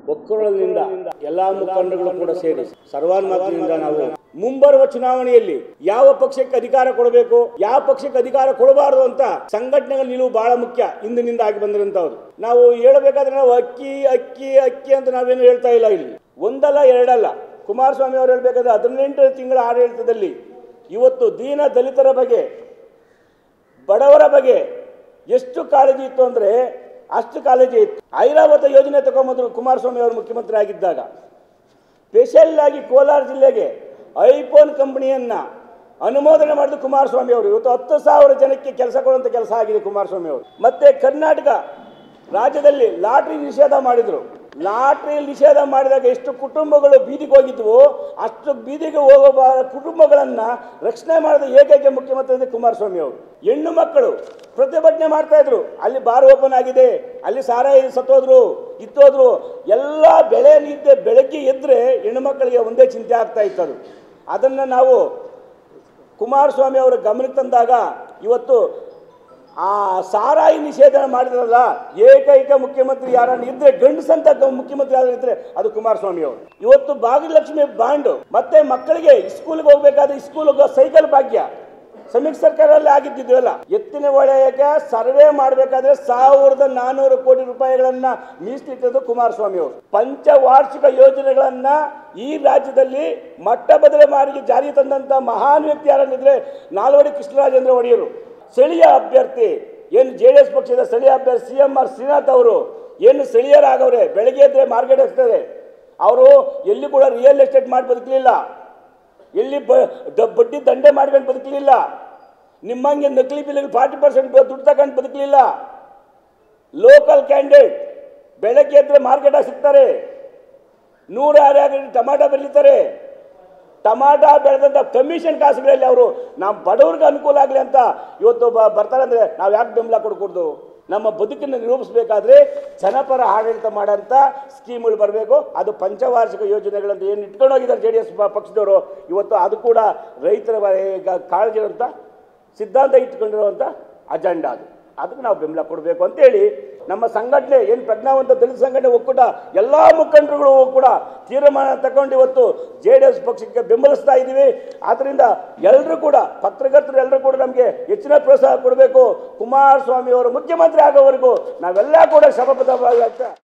ಒಕ್ಕೂಟದಿಂದ ಎಲ್ಲಾ ಮುಖಂಡಗಳು ಕೂಡ ಸೇರಿ ಸರ್ವಾನುಮತದಿಂದ ನಾವು ಮುಂಬರುವ ಚುನಾವಣೆಯಲ್ಲಿ ಯಾವ ಪಕ್ಷಕ್ಕೆ ಅಧಿಕಾರ ಕೊಡಬೇಕು ಯಾವ ಪಕ್ಷಕ್ಕೆ ಅಧಿಕಾರ ಕೊಡಬಾರದು ಅಂತ ಸಂಘಟನೆಗಳ ನಿಲುವು ಬಹಳ ಮುಖ್ಯ ಇಂದಿನಿಂದ ಆಗಿ ಬಂದಿರಂತವ್ರು ನಾವು ಹೇಳಬೇಕಾದ್ರೆ ನಾವು ಅಕ್ಕಿ ಅಕ್ಕಿ ಅಕ್ಕಿ ಅಂತ ನಾವೇನು ಹೇಳ್ತಾ ಇಲ್ಲ ಇಲ್ಲಿ ಒಂದಲ್ಲ ಎರಡಲ್ಲ ಕುಮಾರಸ್ವಾಮಿ ಅವರು ಹೇಳ್ಬೇಕಾದ್ರೆ ಹದಿನೆಂಟು ತಿಂಗಳ ಆಡಳಿತದಲ್ಲಿ ಇವತ್ತು ದೀನ ದಲಿತರ ಬಗ್ಗೆ ಬಡವರ ಬಗ್ಗೆ ಎಷ್ಟು ಕಾಳಜಿ ಇತ್ತು ಅಂದರೆ ಅಷ್ಟು ಕಾಳಜಿ ಇತ್ತು ಐರಾವತ ಯೋಜನೆ ತಗೊಂಬಂದ್ರು ಕುಮಾರಸ್ವಾಮಿ ಅವರು ಮುಖ್ಯಮಂತ್ರಿ ಆಗಿದ್ದಾಗ ಸ್ಪೆಷಲ್ ಆಗಿ ಕೋಲಾರ ಜಿಲ್ಲೆಗೆ ಐಫೋನ್ ಕಂಪನಿಯನ್ನ ಅನುಮೋದನೆ ಮಾಡಿದ ಕುಮಾರಸ್ವಾಮಿ ಅವರು ಇವತ್ತು ಹತ್ತು ಸಾವಿರ ಜನಕ್ಕೆ ಕೆಲಸ ಕೊಡುವಂಥ ಕೆಲಸ ಆಗಿದೆ ಕುಮಾರಸ್ವಾಮಿ ಅವರು ಮತ್ತೆ ಕರ್ನಾಟಕ ರಾಜ್ಯದಲ್ಲಿ ಲಾಟ್ರಿ ನಿಷೇಧ ಮಾಡಿದ್ರು ಲಾಟ್ರಿ ನಿಷೇಧ ಮಾಡಿದಾಗ ಎಷ್ಟು ಕುಟುಂಬಗಳು ಬೀದಿಗೆ ಹೋಗಿದ್ವು ಅಷ್ಟು ಬೀದಿಗೆ ಹೋಗೋ ಕುಟುಂಬಗಳನ್ನ ರಕ್ಷಣೆ ಮಾಡಿದ ಏಕೈಕ ಮುಖ್ಯಮಂತ್ರಿ ಅಂದ್ರೆ ಕುಮಾರಸ್ವಾಮಿ ಅವರು ಹೆಣ್ಣು ಮಕ್ಕಳು ಪ್ರತಿಭಟನೆ ಮಾಡ್ತಾ ಇದ್ರು ಅಲ್ಲಿ ಬಾರ್ ಓಪನ್ ಆಗಿದೆ ಅಲ್ಲಿ ಸಾರಾಯಿ ಸತ್ತೋದ್ರು ಇತ್ತೋದ್ರು ಎಲ್ಲ ಬೆಳೆ ನಿದ್ದೆ ಬೆಳಗ್ಗೆ ಎದ್ರೆ ಹೆಣ್ಣು ಮಕ್ಕಳಿಗೆ ಒಂದೇ ಚಿಂತೆ ಆಗ್ತಾ ಇತ್ತು ಅದು ಅದನ್ನು ನಾವು ಕುಮಾರಸ್ವಾಮಿ ಅವರ ಗಮನಕ್ಕೆ ತಂದಾಗ ಇವತ್ತು ಆ ಸಾರಾಯಿ ನಿಷೇಧ ಮಾಡಿದ್ರಲ್ಲ ಏಕೈಕ ಮುಖ್ಯಮಂತ್ರಿ ಯಾರನ್ನ ಇದ್ರೆ ಗಂಡಸಂತ ಗ- ಮುಖ್ಯಮಂತ್ರಿ ಯಾರು ಇದ್ರೆ ಅದು ಕುಮಾರಸ್ವಾಮಿ ಅವರು ಇವತ್ತು ಭಾಗ್ಯಲಕ್ಷ್ಮಿ ಬಾಂಡ್ ಮತ್ತೆ ಮಕ್ಕಳಿಗೆ ಸ್ಕೂಲ್ಗೆ ಹೋಗ್ಬೇಕಾದ್ರೆ ಸ್ಕೂಲ್ ಸೈಕಲ್ ಭಾಗ್ಯ ಸಮ್ಮಿಶ್ರ ಸರ್ಕಾರದಲ್ಲಿ ಆಗಿದ್ದಿದ್ವಲ್ಲ ಎತ್ತಿನ ಹೊಳೆಯಕ್ಕೆ ಸರ್ವೆ ಮಾಡಬೇಕಾದ್ರೆ ಸಾವಿರದ ನಾನೂರು ಕೋಟಿ ರೂಪಾಯಿಗಳನ್ನ ಮೀಸಲಿಟ್ಟದ್ದು ಕುಮಾರಸ್ವಾಮಿ ಅವರು ಪಂಚವಾರ್ಷಿಕ ಯೋಜನೆಗಳನ್ನ ಈ ರಾಜ್ಯದಲ್ಲಿ ಮಟ್ಟ ಬದಲು ಮಾಡಿ ಜಾರಿ ತಂದಂತ ಮಹಾನ್ ವ್ಯಕ್ತಿ ಯಾರನ್ನಿದ್ರೆ ನಾಲ್ವಡಿ ಕೃಷ್ಣರಾಜೇಂದ್ರ ಒಡೆಯರು ಸ್ಥಳೀಯ ಅಭ್ಯರ್ಥಿ ಏನು ಜೆ ಡಿ ಎಸ್ ಪಕ್ಷದ ಸ್ಥಳೀಯ ಅಭ್ಯರ್ಥಿ ಸಿ ಎಂ ಆರ್ ಶ್ರೀನಾಥ್ ಅವರು ಏನು ಸ್ಥಳೀಯರಾಗವ್ರೆ ಬೆಳಗ್ಗೆ ಎದ್ರೆ ಮಾರ್ಕೆಟ್ ಹಾಕ್ತಾರೆ ಅವರು ಎಲ್ಲಿ ಕೂಡ ರಿಯಲ್ ಎಸ್ಟೇಟ್ ಮಾಡಿ ಬದುಕಲಿಲ್ಲ ಎಲ್ಲಿ ಬ ದ- ಬಡ್ಡಿ ದಂಡೆ ಮಾಡ್ಕೊಂಡು ಬದುಕಲಿಲ್ಲ ನಿಮ್ಮಂಗೆ ನಕಲಿ ಬಿಲ್ಲಿಗೆ ಫಾರ್ಟಿ ಪರ್ಸೆಂಟ್ ದುಡ್ಡು ತಗೊಂಡು ಬದುಕಲಿಲ್ಲ ಲೋಕಲ್ ಕ್ಯಾಂಡಿಡೇಟ್ ಬೆಳಗ್ಗೆ ಎದ್ರೆ ಮಾರ್ಕೆಟಾಗಿ ಸಿಗ್ತಾರೆ ನೂರಾರು ಆಗಲಿ ಟಮಾಟ ಬೆಳೀತಾರೆ ಟಮಾಟ ಬೆಳೆದಂಥ ಕಮಿಷನ್ ಕಾಸುಗಳಲ್ಲಿ ಅವರು ನಮ್ಮ ಬಡವ್ರಿಗೆ ಅನುಕೂಲ ಆಗಲಿ ಅಂತ ಇವತ್ತು ಬ ಬರ್ತಾರೆ ಅಂದರೆ ನಾವು ಯಾಕೆ ಬೆಂಬಲ ಕೊಡ್ಕೊಡ್ದು ನಮ್ಮ ಬದುಕನ್ನು ನಿರೂಪಿಸಬೇಕಾದ್ರೆ ಜನಪರ ಆಡಳಿತ ಮಾಡೋಂಥ ಸ್ಕೀಮ್ಗಳು ಬರಬೇಕು ಅದು ಪಂಚವಾರ್ಷಿಕ ಯೋಜನೆಗಳಂತ ಏನು ಇಟ್ಕೊಂಡು ಹೋಗಿದ್ದಾರೆ ಜೆ ಡಿ ಎಸ್ ಪಕ್ಷದವರು ಇವತ್ತು ಅದು ಕೂಡ ರೈತರ ಬ- ಈಗ ಕಾಳಜಿ ಇರುವಂಥ ಸಿದ್ಧಾಂತ ಇಟ್ಕೊಂಡಿರುವಂಥ ಅಜೆಂಡಾ ಅದು ಅದಕ್ಕೆ ನಾವು ಬೆಂಬಲ ಕೊಡಬೇಕು ಅಂತೇಳಿ ನಮ್ಮ ಸಂಘಟನೆ ಏನು ಪ್ರಜ್ಞಾವಂತ ದಲಿತ ಸಂಘಟನೆ ಒಕ್ಕೂಟ ಎಲ್ಲ ಮುಖಂಡರುಗಳು ಕೂಡ ತೀರ್ಮಾನ ತಗೊಂಡು ಇವತ್ತು ಜೆ ಡಿ ಎಸ್ ಪಕ್ಷಕ್ಕೆ ಬೆಂಬಲಿಸ್ತಾ ಇದ್ದೀವಿ ಆದ್ದರಿಂದ ಎಲ್ಲರೂ ಕೂಡ ಪತ್ರಕರ್ತರು ಎಲ್ಲರೂ ಕೂಡ ನಮಗೆ ಹೆಚ್ಚಿನ ಪ್ರೋತ್ಸಾಹ ಕೊಡಬೇಕು ಕುಮಾರಸ್ವಾಮಿ ಅವರು ಮುಖ್ಯಮಂತ್ರಿ ಆಗೋವರೆಗೂ ನಾವೆಲ್ಲ ಕೂಡ ಶಪಥ